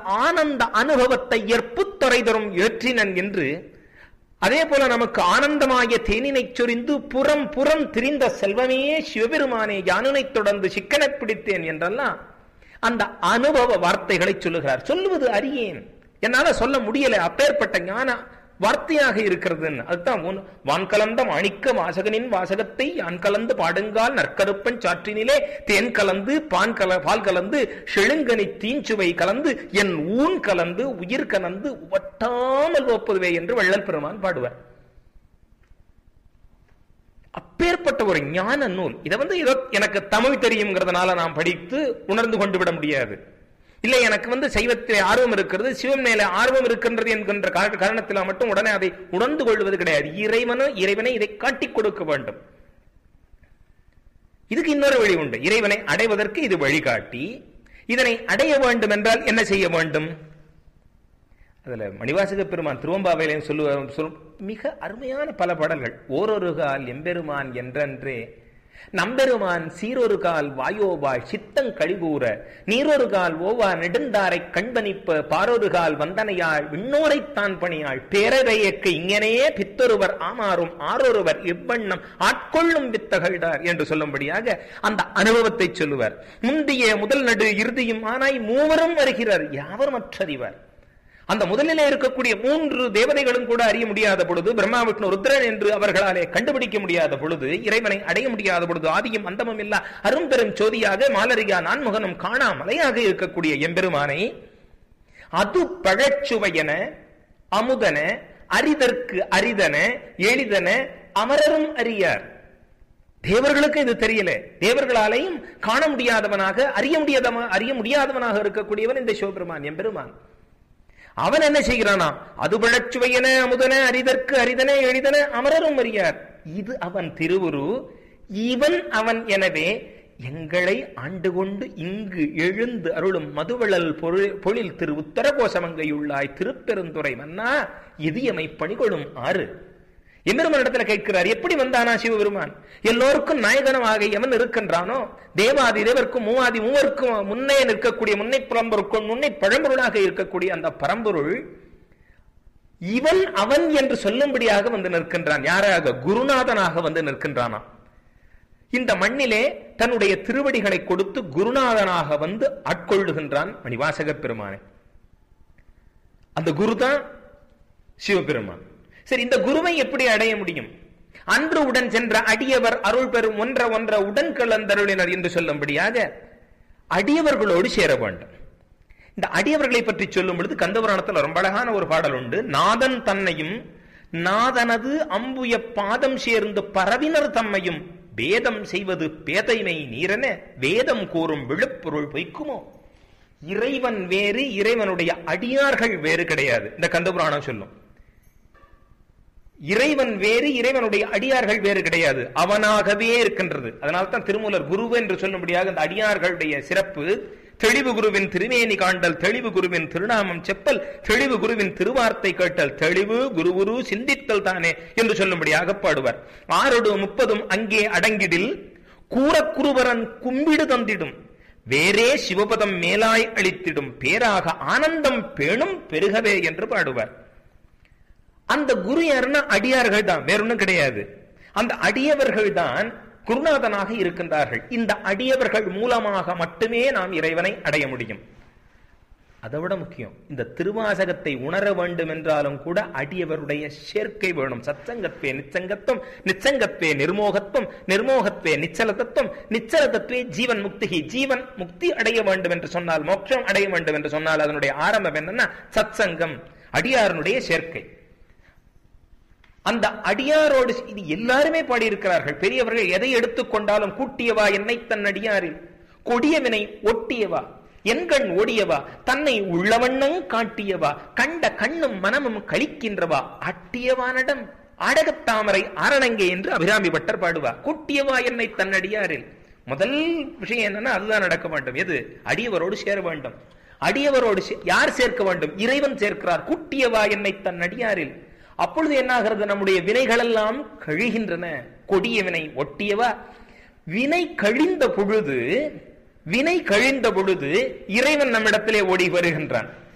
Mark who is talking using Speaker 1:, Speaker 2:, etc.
Speaker 1: ஆனந்த அனுபவத்தை எற்புத்தொரை தரும் ஏற்றினன் என்று அதே போல நமக்கு ஆனந்தமாகிய தேனினை சொரிந்து புறம் புறம் திரிந்த செல்வமே சிவபெருமானே யானுனை தொடர்ந்து சிக்கனை பிடித்தேன் என்றெல்லாம் அந்த அனுபவ வார்த்தைகளை சொல்லுகிறார் சொல்லுவது அறியேன் என்னால சொல்ல முடியல அப்பேற்பட்ட ஞான வார்த்தையாக இருக்கிறதுன்னு அதுதான் உன் வான் கலந்த மாணிக்க வாசகனின் வாசகத்தை யான் கலந்து பாடுங்கால் நற்கருப்பன் சாற்றினிலே தேன் கலந்து பான் கல பால் கலந்து செழுங்கனி தீஞ்சுவை கலந்து என் ஊன் கலந்து உயிர் கலந்து ஒட்டாமல் ஒப்புதுவே என்று வள்ளல் பெருமான் பாடுவார் அப்பேற்பட்ட ஒரு ஞான நூல் இதை வந்து ஏதோ எனக்கு தமிழ் தெரியுங்கிறதுனால நாம் படித்து உணர்ந்து கொண்டு விட முடியாது இல்லை எனக்கு வந்து சைவத்திலே ஆர்வம் இருக்கிறது சிவம் மேலே ஆர்வம் இருக்கின்றது என்கின்ற கார- காரணத்தினால் மட்டும் உடனே அதை உணர்ந்து கொள்வது கிடையாது இறைவனும் இறைவனை இதை காட்டிக் கொடுக்க வேண்டும் இதுக்கு இன்னொரு வழி உண்டு இறைவனை அடைவதற்கு இது வழிகாட்டி இதனை அடைய வேண்டும் என்றால் என்ன செய்ய வேண்டும் அதுல மணிவாசக பெருமான் திருவம்பாவையிலையும் சொல்லுவ சொல் மிக அருமையான பல பாடல்கள் ஓரொரு கால் எம்பெருமான் என்றன்றே நம்பெருமான் சீரொரு கால் வாயோவாள் சித்தங் கழிகூற நீரொரு கால் ஓவா நெடுந்தாரை கண்பனிப்ப பாரொரு கால் வந்தனையாள் விண்ணோரைத்தான் பணியாள் பேரறையக்கு இங்கனையே பித்தொருவர் ஆமாறும் ஆரொருவர் இவ்வண்ணம் ஆட்கொள்ளும் வித்தகழ்டார் என்று சொல்லும்படியாக அந்த அனுபவத்தை சொல்லுவர் முந்திய முதல் நடு இறுதியும் ஆனாய் மூவரும் வருகிறார் யாவரும் அற்றறிவர் அந்த முதலிலே இருக்கக்கூடிய மூன்று தேவதைகளும் கூட அறிய முடியாத பொழுது பிரம்மா விஷ்ணு ருத்ரன் என்று அவர்களாலே கண்டுபிடிக்க முடியாத பொழுது இறைவனை அடைய முடியாத பொழுது ஆதியும் அந்தமும் இல்லா அரும்பெரும் சோதியாக மாலரியா நான்முகனும் காணா மலையாக இருக்கக்கூடிய எம்பெருமானை அது பழச்சுவையன அமுதன அரிதற்கு அரிதன எளிதன அமரரும் அறியார் தேவர்களுக்கு இது தெரியல தேவர்களாலையும் காண முடியாதவனாக அறிய முடியாதவ அறிய முடியாதவனாக இருக்கக்கூடியவன் இந்த சிவபெருமான் எம்பெருமான் அவன் என்ன செய்கிறானா அது பிழச்சுவையன அமுதன அரிதற்கு அரிதன எளிதன அமரரும் அறியார் இது அவன் திருவுரு இவன் அவன் எனவே எங்களை ஆண்டு கொண்டு இங்கு எழுந்து அருளும் மதுவளல் பொருள் பொழில் திரு உத்தரகோசமங்கையுள்ளாய் திருப்பெருந்துறை மன்னா இது எமை பணிகொள்ளும் ஆறு எம்பெருமான் இடத்துல கேட்கிறார் எப்படி வந்தானா சிவபெருமான் எல்லோருக்கும் நாயகனமாக எவன் இருக்கின்றானோ தேவாதி தேவர்க்கும் மூவாதி மூவருக்கும் முன்னே நிற்கக்கூடிய முன்னை புலம்பொருக்கும் முன்னை பழம்பொருளாக இருக்கக்கூடிய அந்த பரம்பொருள் இவன் அவன் என்று சொல்லும்படியாக வந்து நிற்கின்றான் யாராக குருநாதனாக வந்து நிற்கின்றானா இந்த மண்ணிலே தன்னுடைய திருவடிகளை கொடுத்து குருநாதனாக வந்து ஆட்கொள்ளுகின்றான் மணிவாசக பெருமானை அந்த குருதான் சிவபெருமான் சரி இந்த குருவை எப்படி அடைய முடியும் அன்று உடன் சென்ற அடியவர் அருள் பெறும் ஒன்ற ஒன்ற உடன் கலந்தருளினர் என்று சொல்லும்படியாக அடியவர்களோடு சேர வேண்டும் இந்த அடியவர்களை பற்றி சொல்லும் பொழுது கந்தபுராணத்தில் ரொம்ப அழகான ஒரு பாடல் உண்டு நாதன் தன்னையும் நாதனது அம்புய பாதம் சேர்ந்து பரவினர் தம்மையும் வேதம் செய்வது பேதைமை நீரென வேதம் கூறும் விழுப்பொருள் பொய்க்குமோ இறைவன் வேறு இறைவனுடைய அடியார்கள் வேறு கிடையாது இந்த கந்தபுராணம் சொல்லும் இறைவன் வேறு இறைவனுடைய அடியார்கள் வேறு கிடையாது அவனாகவே இருக்கின்றது அதனால தான் திருமூலர் குரு என்று சொல்லும்படியாக அந்த அடியார்களுடைய சிறப்பு தெளிவு குருவின் திருமேனி காண்டல் தெளிவு குருவின் திருநாமம் செப்பல் தெளிவு குருவின் திருவார்த்தை கேட்டல் தெளிவு குரு குரு சிந்தித்தல் தானே என்று சொல்லும்படியாக பாடுவார் ஆறொடு முப்பதும் அங்கே அடங்கிடில் கூறக்குருவரன் கும்பிடு தந்திடும் வேறே சிவபதம் மேலாய் அளித்திடும் பேராக ஆனந்தம் பேணும் பெருகவே என்று பாடுவார் அந்த குரு யாருன்னா அடியார்கள் தான் வேற ஒண்ணும் கிடையாது அந்த அடியவர்கள் தான் குருநாதனாக இருக்கின்றார்கள் இந்த அடியவர்கள் மூலமாக மட்டுமே நாம் இறைவனை அடைய முடியும் அதை விட முக்கியம் இந்த திருவாசகத்தை உணர வேண்டும் என்றாலும் கூட அடியவருடைய சேர்க்கை வேணும் சச்சங்கத்வே நிச்சங்கத்துவம் நிச்சங்கத்வே நிர்மோகத்துவம் நிர்மோகத்வே நிச்சல தத்துவம் நிச்சல தத்துவே ஜீவன் முக்திகி ஜீவன் முக்தி அடைய வேண்டும் என்று சொன்னால் மோட்சம் அடைய வேண்டும் என்று சொன்னால் அதனுடைய ஆரம்பம் என்னன்னா சத்சங்கம் அடியாரனுடைய சேர்க்கை அந்த அடியாரோடு இது எல்லாருமே பாடியிருக்கிறார்கள் பெரியவர்கள் எதை எடுத்துக்கொண்டாலும் கூட்டியவா என்னை தன் அடியாரில் கொடியவனை ஒட்டியவா என்கண் ஓடியவா தன்னை உள்ளவண்ணம் காட்டியவா கண்ட கண்ணும் மனமும் கழிக்கின்றவா அட்டியவானிடம் ஆடகத்தாமரை ஆரணங்கே என்று அபிராமி பட்டர் பாடுவா கூட்டியவா என்னை தன்னடியாரில் முதல் விஷயம் என்னன்னா அதுதான் நடக்க வேண்டும் எது அடியவரோடு சேர வேண்டும் அடியவரோடு யார் சேர்க்க வேண்டும் இறைவன் சேர்க்கிறார் கூட்டியவா என்னை தன் அடியாரில் அப்பொழுது என்ன ஆகிறது நம்முடைய வினைகள் எல்லாம் கழிகின்றன கொடிய வினை ஒட்டியவா வினை கழிந்த பொழுது வினை கழிந்த பொழுது இறைவன் நம்மிடத்திலே ஓடி வருகின்றான்